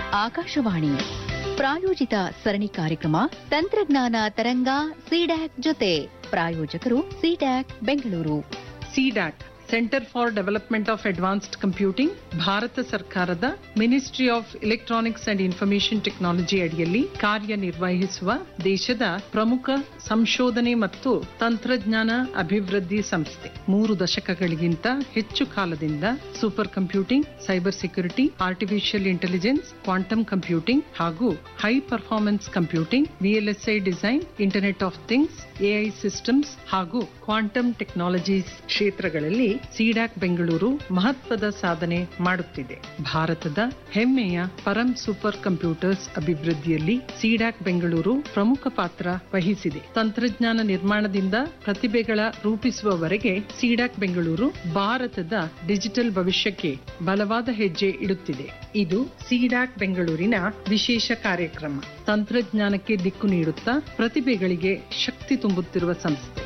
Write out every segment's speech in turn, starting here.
ಆಕಾಶವಾಣಿ ಪ್ರಾಯೋಜಿತ ಸರಣಿ ಕಾರ್ಯಕ್ರಮ ತಂತ್ರಜ್ಞಾನ ತರಂಗ ಸಿಡ್ಯಾಕ್ ಜೊತೆ ಪ್ರಾಯೋಜಕರು CDAC Bengaluru CDAC centre for development of advanced computing ಭಾರತ ಸರ್ಕಾರದ ministry of electronics and information technology ಅಡಿಯಲ್ಲಿ ಕಾರ್ಯನಿರ್ವಹಿಸುವ ದೇಶದ ಪ್ರಮುಖ ಸಂಶೋಧನೆ ಮತ್ತು ತಂತ್ರಜ್ಞಾನ ಅಭಿವೃದ್ಧಿ ಸಂಸ್ಥೆ ಮೂರು ದಶಕಗಳಿಗಿಂತ ಹೆಚ್ಚು ಕಾಲದಿಂದ supercomputing cyber security artificial intelligence quantum computing ಹಾಗೂ high performance computing VLSI design internet of things AI systems ಹಾಗೂ ಕ್ವಾಂಟಮ್ ಟೆಕ್ನಾಲಜೀಸ್ ಕ್ಷೇತ್ರಗಳಲ್ಲಿ ಸಿಡಾಕ್ ಬೆಂಗಳೂರು ಮಹತ್ವದ ಸಾಧನೆ ಮಾಡುತ್ತಿದೆ ಭಾರತದ ಹೆಮ್ಮೆಯ ಪರಂ ಸೂಪರ್ ಕಂಪ್ಯೂಟರ್ಸ್ ಅಭಿವೃದ್ಧಿಯಲ್ಲಿ ಸಿಡಾಕ್ ಬೆಂಗಳೂರು ಪ್ರಮುಖ ಪಾತ್ರ ವಹಿಸಿದೆ ತಂತ್ರಜ್ಞಾನ ನಿರ್ಮಾಣದಿಂದ ಪ್ರತಿಭೆಗಳ ರೂಪಿಸುವವರೆಗೆ ಸಿಡಾಕ್ ಬೆಂಗಳೂರು ಭಾರತದ ಡಿಜಿಟಲ್ ಭವಿಷ್ಯಕ್ಕೆ ಬಲವಾದ ಹೆಜ್ಜೆ ಇಡುತ್ತಿದೆ ಇದು ಸಿಡಾಕ್ ಬೆಂಗಳೂರಿನ ವಿಶೇಷ ಕಾರ್ಯಕ್ರಮ ತಂತ್ರಜ್ಞಾನಕ್ಕೆ ದಿಕ್ಕು ನೀಡುತ್ತಾ ಪ್ರತಿಭೆಗಳಿಗೆ ಶಕ್ತಿ ತುಂಬುತ್ತಿರುವ ಸಂಸ್ಥೆ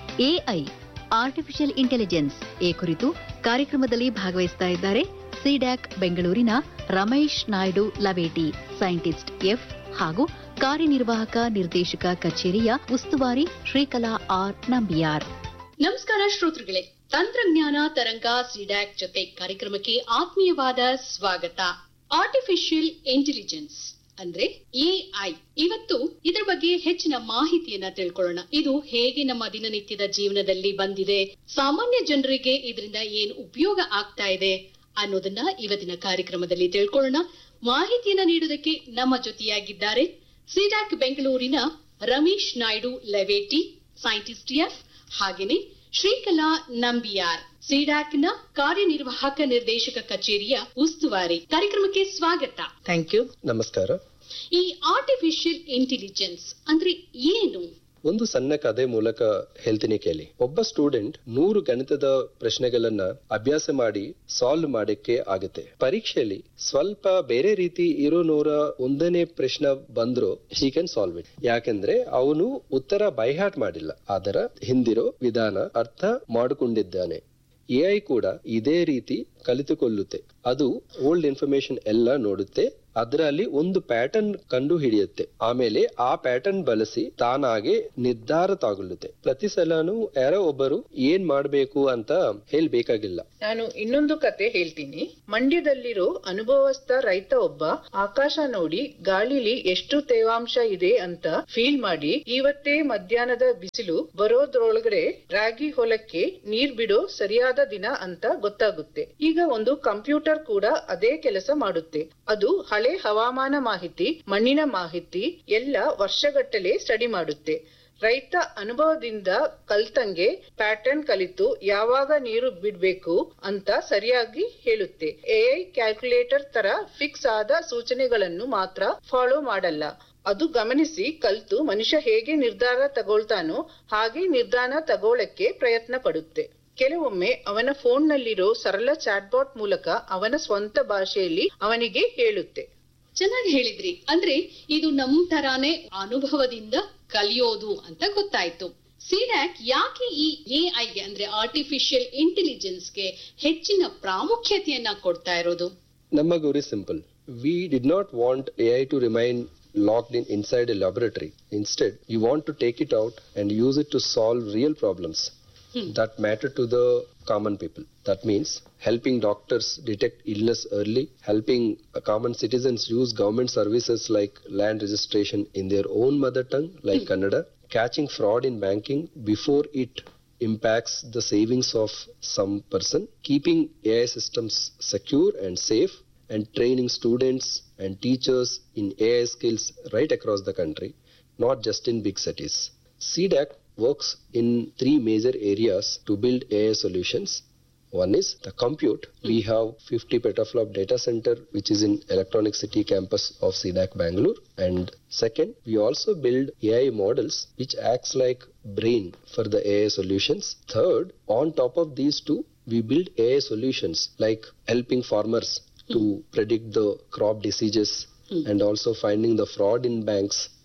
ಎಐ ಆರ್ಟಿಫಿಷಿಯಲ್ ಇಂಟೆಲಿಜೆನ್ಸ್ ಈ ಕುರಿತು ಕಾರ್ಯಕ್ರಮದಲ್ಲಿ ಭಾಗವಹಿಸ್ತಾ ಇದ್ದಾರೆ ಸಿಡ್ಯಾಕ್ ಬೆಂಗಳೂರಿನ ರಮೇಶ್ ನಾಯ್ಡು ಲವೇಟಿ ಸೈಂಟಿಸ್ಟ್ ಎಫ್ ಹಾಗೂ ಕಾರ್ಯನಿರ್ವಾಹಕ ನಿರ್ದೇಶಕ ಕಚೇರಿಯ ಉಸ್ತುವಾರಿ ಶ್ರೀಕಲಾ ಆರ್ ನಂಬಿಯಾರ್ ನಮಸ್ಕಾರ ಶ್ರೋತೃಗಳೇ ತಂತ್ರಜ್ಞಾನ ತರಂಗ ಸಿಡ್ಯಾಕ್ ಜೊತೆ ಕಾರ್ಯಕ್ರಮಕ್ಕೆ ಆತ್ಮೀಯವಾದ ಸ್ವಾಗತ ಆರ್ಟಿಫಿಷಿಯಲ್ ಇಂಟೆಲಿಜೆನ್ಸ್ ಅಂದ್ರೆ ಎಐ ಇವತ್ತು ಇದರ ಬಗ್ಗೆ ಹೆಚ್ಚಿನ ಮಾಹಿತಿಯನ್ನ ತಿಳ್ಕೊಳ್ಳೋಣ ಇದು ಹೇಗೆ ನಮ್ಮ ದಿನನಿತ್ಯದ ಜೀವನದಲ್ಲಿ ಬಂದಿದೆ ಸಾಮಾನ್ಯ ಜನರಿಗೆ ಇದರಿಂದ ಏನ್ ಉಪಯೋಗ ಆಗ್ತಾ ಇದೆ ಅನ್ನೋದನ್ನ ಇವತ್ತಿನ ಕಾರ್ಯಕ್ರಮದಲ್ಲಿ ತಿಳ್ಕೊಳ್ಳೋಣ ಮಾಹಿತಿಯನ್ನ ನೀಡುವುದಕ್ಕೆ ನಮ್ಮ ಜೊತೆಯಾಗಿದ್ದಾರೆ ಸಿಡಾಕ್ ಬೆಂಗಳೂರಿನ ರಮೇಶ್ ನಾಯ್ಡು ಲೆವೇಟಿ ಸೈಂಟಿಸ್ಟ್ ಎಫ್ ಹಾಗೇನೆ ಶ್ರೀಕಲಾ ನಂಬಿಯಾರ್ ಸಿಡಾಕ್ನ ಕಾರ್ಯನಿರ್ವಾಹಕ ನಿರ್ದೇಶಕ ಕಚೇರಿಯ ಉಸ್ತುವಾರಿ ಕಾರ್ಯಕ್ರಮಕ್ಕೆ ಸ್ವಾಗತ ಥ್ಯಾಂಕ್ ಯು ನಮಸ್ಕಾರ ಈ ಆರ್ಟಿಫಿಷಿಯಲ್ ಇಂಟೆಲಿಜೆನ್ಸ್ ಅಂದ್ರೆ ಏನು ಒಂದು ಸಣ್ಣ ಕಥೆ ಮೂಲಕ ಹೇಳ್ತೀನಿ ಕೇಳಿ ಒಬ್ಬ ಸ್ಟೂಡೆಂಟ್ ನೂರು ಗಣಿತದ ಪ್ರಶ್ನೆಗಳನ್ನ ಅಭ್ಯಾಸ ಮಾಡಿ ಸಾಲ್ವ್ ಮಾಡಕ್ಕೆ ಆಗುತ್ತೆ ಪರೀಕ್ಷೆಯಲ್ಲಿ ಸ್ವಲ್ಪ ಬೇರೆ ರೀತಿ ಇರೋ ನೂರ ಒಂದನೇ ಪ್ರಶ್ನೆ ಬಂದ್ರು ಹಿ ಕ್ಯಾನ್ ಸಾಲ್ವ್ ಇಟ್ ಯಾಕೆಂದ್ರೆ ಅವನು ಉತ್ತರ ಬೈಹಾಟ್ ಮಾಡಿಲ್ಲ ಅದರ ಹಿಂದಿರೋ ವಿಧಾನ ಅರ್ಥ ಮಾಡಿಕೊಂಡಿದ್ದಾನೆ ಎಐ ಕೂಡ ಇದೇ ರೀತಿ ಕಲಿತುಕೊಳ್ಳುತ್ತೆ ಅದು ಓಲ್ಡ್ ಇನ್ಫಾರ್ಮೇಶನ್ ಎಲ್ಲ ನೋಡುತ್ತೆ ಅದರಲ್ಲಿ ಒಂದು ಪ್ಯಾಟರ್ನ್ ಕಂಡು ಹಿಡಿಯುತ್ತೆ ಆಮೇಲೆ ಆ ಪ್ಯಾಟರ್ನ್ ಬಳಸಿ ತಾನಾಗೆ ನಿರ್ಧಾರ ತಗೊಳ್ಳುತ್ತೆ ಪ್ರತಿ ಸಲನೂ ಯಾರೋ ಒಬ್ಬರು ಏನ್ ಮಾಡ್ಬೇಕು ಅಂತ ಹೇಳ್ಬೇಕಾಗಿಲ್ಲ ನಾನು ಇನ್ನೊಂದು ಕತೆ ಹೇಳ್ತೀನಿ ಮಂಡ್ಯದಲ್ಲಿರೋ ಅನುಭವಸ್ಥ ರೈತ ಒಬ್ಬ ಆಕಾಶ ನೋಡಿ ಗಾಳಿಲಿ ಎಷ್ಟು ತೇವಾಂಶ ಇದೆ ಅಂತ ಫೀಲ್ ಮಾಡಿ ಇವತ್ತೇ ಮಧ್ಯಾಹ್ನದ ಬಿಸಿಲು ಬರೋದ್ರೊಳಗಡೆ ರಾಗಿ ಹೊಲಕ್ಕೆ ನೀರ್ ಬಿಡೋ ಸರಿಯಾದ ದಿನ ಅಂತ ಗೊತ್ತಾಗುತ್ತೆ ಈಗ ಒಂದು ಕಂಪ್ಯೂಟರ್ ಕೂಡ ಅದೇ ಕೆಲಸ ಮಾಡುತ್ತೆ ಅದು ಹಳೆ ಹವಾಮಾನ ಮಾಹಿತಿ ಮಣ್ಣಿನ ಮಾಹಿತಿ ಎಲ್ಲ ವರ್ಷಗಟ್ಟಲೆ ಸ್ಟಡಿ ಮಾಡುತ್ತೆ ರೈತ ಅನುಭವದಿಂದ ಕಲ್ತಂಗೆ ಪ್ಯಾಟರ್ನ್ ಕಲಿತು ಯಾವಾಗ ನೀರು ಬಿಡ್ಬೇಕು ಅಂತ ಸರಿಯಾಗಿ ಹೇಳುತ್ತೆ ಎಐ ಕ್ಯಾಲ್ಕುಲೇಟರ್ ತರ ಫಿಕ್ಸ್ ಆದ ಸೂಚನೆಗಳನ್ನು ಮಾತ್ರ ಫಾಲೋ ಮಾಡಲ್ಲ ಅದು ಗಮನಿಸಿ ಕಲ್ತು ಮನುಷ್ಯ ಹೇಗೆ ನಿರ್ಧಾರ ತಗೊಳ್ತಾನೋ ಹಾಗೆ ನಿರ್ಧಾರ ತಗೊಳ್ಳಕ್ಕೆ ಪ್ರಯತ್ನ ಪಡುತ್ತೆ ಕೆಲವೊಮ್ಮೆ ಅವನ ಫೋನ್ನಲ್ಲಿರೋ ಸರಳ ಚಾಟ್ಬಾಟ್ ಮೂಲಕ ಅವನ ಸ್ವಂತ ಭಾಷೆಯಲ್ಲಿ ಅವನಿಗೆ ಹೇಳುತ್ತೆ ಚೆನ್ನಾಗಿ ಹೇಳಿದ್ರಿ ಅಂದ್ರೆ ಇದು ನಮ್ ತರಾನೇ ಅನುಭವದಿಂದ ಕಲಿಯೋದು ಅಂತ ಗೊತ್ತಾಯ್ತು ಸಿಡ್ಯಾಕ್ ಯಾಕೆ ಈ ಎಐಗೆ ಅಂದ್ರೆ ಆರ್ಟಿಫಿಷಿಯಲ್ ಇಂಟೆಲಿಜೆನ್ಸ್ಗೆ ಹೆಚ್ಚಿನ ಪ್ರಾಮುಖ್ಯತೆಯನ್ನ ಕೊಡ್ತಾ ಇರೋದು ನಮ್ಮ ಗುರಿ simple we did not want AI to remain locked in inside a laboratory. Instead, we want to take it out and use it to solve real problems that matter to the common people. That means helping doctors detect illness early, helping uh, common citizens use government services like land registration in their own mother tongue, like Kannada, catching fraud in banking before it impacts the savings of some person, keeping AI systems secure and safe, and training students and teachers in AI skills right across the country, not just in big cities. CDAC works in three major areas to build AI solutions. One is the compute. We have 50 petaflop data center, which is in Electronic City campus of CDAC Bangalore. And second, we also build AI models, which acts like brain for the AI solutions. Third, on top of these two, we build AI solutions like helping farmers to predict the crop diseases and also finding the fraud in banks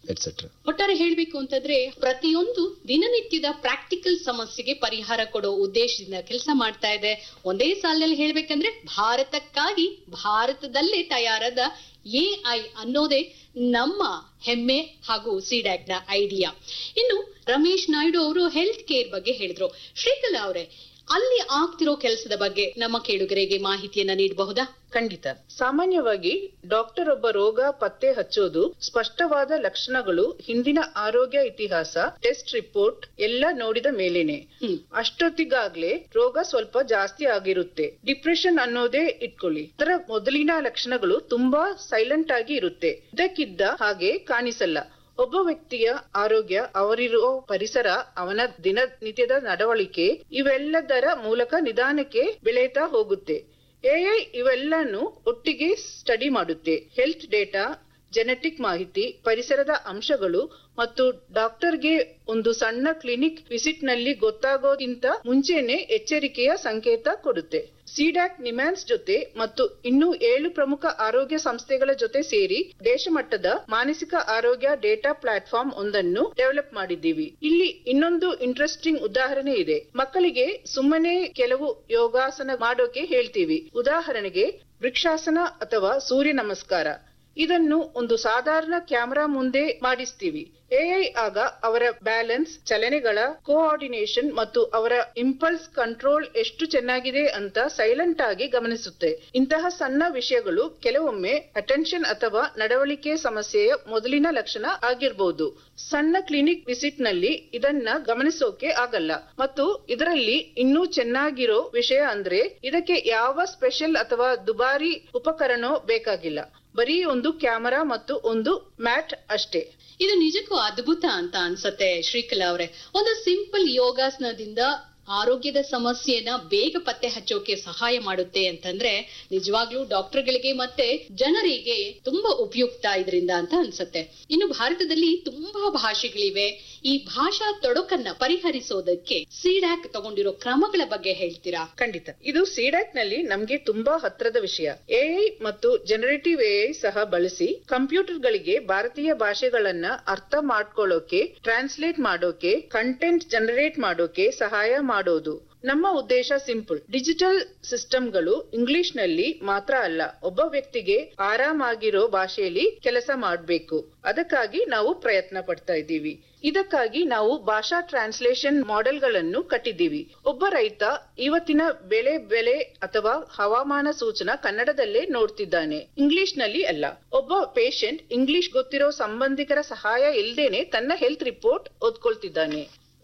etc. ಒಟ್ಟಾರೆ ಹೇಳ್ಬೇಕು ಅಂತಂದ್ರೆ ಪ್ರತಿಯೊಂದು ದಿನನಿತ್ಯದ practical ಸಮಸ್ಯೆಗೆ ಪರಿಹಾರ ಕೊಡೋ ಉದ್ದೇಶದಿಂದ ಕೆಲಸ ಮಾಡ್ತಾ ಇದೆ ಒಂದೇ ಸಾಲಿನಲ್ಲಿ ಹೇಳ್ಬೇಕಂದ್ರೆ ಭಾರತಕ್ಕಾಗಿ ಭಾರತದಲ್ಲೇ ತಯಾರಾದ ಎಐ ಅನ್ನೋದೇ ನಮ್ಮ ಹೆಮ್ಮೆ ಹಾಗೂ ಸಿಡ್ಯಾಕ್ ನ ಐಡಿಯಾ ಇನ್ನು ರಮೇಶ್ ನಾಯ್ಡು ಅವರು ಹೆಲ್ತ್ ಕೇರ್ ಬಗ್ಗೆ ಹೇಳಿದ್ರು ಶ್ರೀಕಲಾ ಅವರೇ ಅಲ್ಲಿ ಆಗ್ತಿರೋ ಕೆಲಸದ ಬಗ್ಗೆ ನಮ್ಮ ಕೇಳುಗರಿಗೆ ಮಾಹಿತಿಯನ್ನ ನೀಡಬಹುದಾ ಖಂಡಿತ ಸಾಮಾನ್ಯವಾಗಿ ಡಾಕ್ಟರ್ ಒಬ್ಬ ರೋಗ ಪತ್ತೆ ಹಚ್ಚೋದು ಸ್ಪಷ್ಟವಾದ ಲಕ್ಷಣಗಳು ಹಿಂದಿನ ಆರೋಗ್ಯ ಇತಿಹಾಸ ಟೆಸ್ಟ್ ರಿಪೋರ್ಟ್ ಎಲ್ಲ ನೋಡಿದ ಮೇಲೇನೆ ಹ್ಮ್ ಅಷ್ಟೊತ್ತಿಗಾಗ್ಲೇ ರೋಗ ಸ್ವಲ್ಪ ಜಾಸ್ತಿ ಆಗಿರುತ್ತೆ ಡಿಪ್ರೆಷನ್ ಅನ್ನೋದೇ ಇಟ್ಕೊಳ್ಳಿ ಅದರ ಮೊದಲಿನ ಲಕ್ಷಣಗಳು ತುಂಬಾ ಸೈಲೆಂಟ್ ಆಗಿ ಇರುತ್ತೆ ಇದಕ್ಕಿದ್ದ ಹಾಗೆ ಕಾಣಿಸಲ್ಲ ಒಬ್ಬ ವ್ಯಕ್ತಿಯ ಆರೋಗ್ಯ ಅವರಿರೋ ಪರಿಸರ ಅವನ ದಿನನಿತ್ಯದ ನಡವಳಿಕೆ ಇವೆಲ್ಲದರ ಮೂಲಕ ನಿಧಾನಕ್ಕೆ ಬೆಳೆಯುತ್ತಾ ಹೋಗುತ್ತೆ ಎಐ ಇವೆಲ್ಲನ್ನು ಒಟ್ಟಿಗೆ ಸ್ಟಡಿ ಮಾಡುತ್ತೆ ಹೆಲ್ತ್ ಡೇಟಾ ಜೆನೆಟಿಕ್ ಮಾಹಿತಿ ಪರಿಸರದ ಅಂಶಗಳು ಮತ್ತು ಡಾಕ್ಟರ್ಗೆ ಒಂದು ಸಣ್ಣ ಕ್ಲಿನಿಕ್ ವಿಸಿಟ್ ನಲ್ಲಿ ಗೊತ್ತಾಗೋಕ್ಕಿಂತ ಮುಂಚೆನೆ ಎಚ್ಚರಿಕೆಯ ಸಂಕೇತ ಕೊಡುತ್ತೆ ಸಿಡ್ಯಾಕ್ ನಿಮ್ಯಾನ್ಸ್ ಜೊತೆ ಮತ್ತು ಇನ್ನೂ ಏಳು ಪ್ರಮುಖ ಆರೋಗ್ಯ ಸಂಸ್ಥೆಗಳ ಜೊತೆ ಸೇರಿ ದೇಶಮಟ್ಟದ ಮಾನಸಿಕ ಆರೋಗ್ಯ ಡೇಟಾ ಪ್ಲಾಟ್ಫಾರ್ಮ್ ಒಂದನ್ನು ಡೆವಲಪ್ ಮಾಡಿದ್ದೀವಿ ಇಲ್ಲಿ ಇನ್ನೊಂದು ಇಂಟ್ರೆಸ್ಟಿಂಗ್ ಉದಾಹರಣೆ ಇದೆ ಮಕ್ಕಳಿಗೆ ಸುಮ್ಮನೆ ಕೆಲವು ಯೋಗಾಸನ ಮಾಡೋಕೆ ಹೇಳ್ತೀವಿ ಉದಾಹರಣೆಗೆ ವೃಕ್ಷಾಸನ ಅಥವಾ ಸೂರ್ಯ ನಮಸ್ಕಾರ ಇದನ್ನು ಒಂದು ಸಾಧಾರಣ ಕ್ಯಾಮೆರಾ ಮುಂದೆ ಮಾಡಿಸ್ತೀವಿ ಎಐ ಆಗ ಅವರ ಬ್ಯಾಲೆನ್ಸ್ ಚಲನೆಗಳ ಕೋಆರ್ಡಿನೇಷನ್ ಮತ್ತು ಅವರ ಇಂಪಲ್ಸ್ ಕಂಟ್ರೋಲ್ ಎಷ್ಟು ಚೆನ್ನಾಗಿದೆ ಅಂತ ಸೈಲೆಂಟ್ ಆಗಿ ಗಮನಿಸುತ್ತೆ ಇಂತಹ ಸಣ್ಣ ವಿಷಯಗಳು ಕೆಲವೊಮ್ಮೆ ಅಟೆನ್ಷನ್ ಅಥವಾ ನಡವಳಿಕೆ ಸಮಸ್ಯೆಯ ಮೊದಲಿನ ಲಕ್ಷಣ ಆಗಿರಬಹುದು ಸಣ್ಣ ಕ್ಲಿನಿಕ್ ವಿಸಿಟ್ ನಲ್ಲಿ ಇದನ್ನ ಗಮನಿಸೋಕೆ ಆಗಲ್ಲ ಮತ್ತು ಇದರಲ್ಲಿ ಇನ್ನೂ ಚೆನ್ನಾಗಿರೋ ವಿಷಯ ಅಂದ್ರೆ ಇದಕ್ಕೆ ಯಾವ ಸ್ಪೆಷಲ್ ಅಥವಾ ದುಬಾರಿ ಉಪಕರಣ ಬೇಕಾಗಿಲ್ಲ ಬರೀ ಒಂದು ಕ್ಯಾಮರಾ ಮತ್ತು ಒಂದು ಮ್ಯಾಟ್ ಅಷ್ಟೇ ಇದು ನಿಜಕ್ಕೂ ಅದ್ಭುತ ಅಂತ ಅನ್ಸತ್ತೆ ಶ್ರೀಕಲಾ ಅವರೇ ಒಂದು ಸಿಂಪಲ್ ಯೋಗಾಸನದಿಂದ ಆರೋಗ್ಯದ ಸಮಸ್ಯೆನ ಬೇಗ ಪತ್ತೆ ಹಚ್ಚೋಕೆ ಸಹಾಯ ಮಾಡುತ್ತೆ ಅಂತಂದ್ರೆ ನಿಜವಾಗ್ಲೂ ಡಾಕ್ಟರ್ಗಳಿಗೆ ಮತ್ತೆ ಜನರಿಗೆ ತುಂಬಾ ಉಪಯುಕ್ತ ಇದರಿಂದ ಅಂತ ಅನ್ಸತ್ತೆ ಇನ್ನು ಭಾರತದಲ್ಲಿ ತುಂಬಾ ಭಾಷೆಗಳಿವೆ ಈ ಭಾಷಾ ತೊಡಕನ್ನ ಪರಿಹರಿಸೋದಕ್ಕೆ ಸಿಡ್ಯಾಕ್ ತಗೊಂಡಿರೋ ಕ್ರಮಗಳ ಬಗ್ಗೆ ಹೇಳ್ತೀರಾ ಖಂಡಿತ ಇದು ಸಿಡಾಕ್ ನಲ್ಲಿ ನಮ್ಗೆ ತುಂಬಾ ಹತ್ರದ ವಿಷಯ ಎಐ ಮತ್ತು ಜನರೇಟಿವ್ ಎಐ ಸಹ ಬಳಸಿ ಕಂಪ್ಯೂಟರ್ ಗಳಿಗೆ ಭಾರತೀಯ ಭಾಷೆಗಳನ್ನ ಅರ್ಥ ಮಾಡ್ಕೊಳ್ಳೋಕೆ ಟ್ರಾನ್ಸ್ಲೇಟ್ ಮಾಡೋಕೆ ಕಂಟೆಂಟ್ ಜನರೇಟ್ ಮಾಡೋಕೆ ಸಹಾಯ ಮಾಡೋದು ನಮ್ಮ ಉದ್ದೇಶ ಸಿಂಪಲ್ ಡಿಜಿಟಲ್ ಸಿಸ್ಟಮ್ಗಳು ಇಂಗ್ಲಿಷ್ ನಲ್ಲಿ ಮಾತ್ರ ಅಲ್ಲ ಒಬ್ಬ ವ್ಯಕ್ತಿಗೆ ಆರಾಮಾಗಿರೋ ಭಾಷೆಯಲ್ಲಿ ಕೆಲಸ ಮಾಡಬೇಕು ಅದಕ್ಕಾಗಿ ನಾವು ಪ್ರಯತ್ನ ಪಡ್ತಾ ಇದ್ದೀವಿ ಇದಕ್ಕಾಗಿ ನಾವು ಭಾಷಾ ಟ್ರಾನ್ಸ್ಲೇಷನ್ ಮಾಡೆಲ್ಗಳನ್ನು ಕಟ್ಟಿದ್ದೀವಿ ಒಬ್ಬ ರೈತ ಇವತ್ತಿನ ಬೆಳೆ ಬೆಲೆ ಅಥವಾ ಹವಾಮಾನ ಸೂಚನಾ ಕನ್ನಡದಲ್ಲೇ ನೋಡ್ತಿದ್ದಾನೆ ಇಂಗ್ಲಿಷ್ ನಲ್ಲಿ ಅಲ್ಲ ಒಬ್ಬ ಪೇಷಂಟ್ ಇಂಗ್ಲಿಷ್ ಗೊತ್ತಿರೋ ಸಂಬಂಧಿಕರ ಸಹಾಯ ಇಲ್ದೇನೆ ತನ್ನ ಹೆಲ್ತ್ ರಿಪೋರ್ಟ್ ಓದ್ಕೊಳ್ತಿದ್ದಾನೆ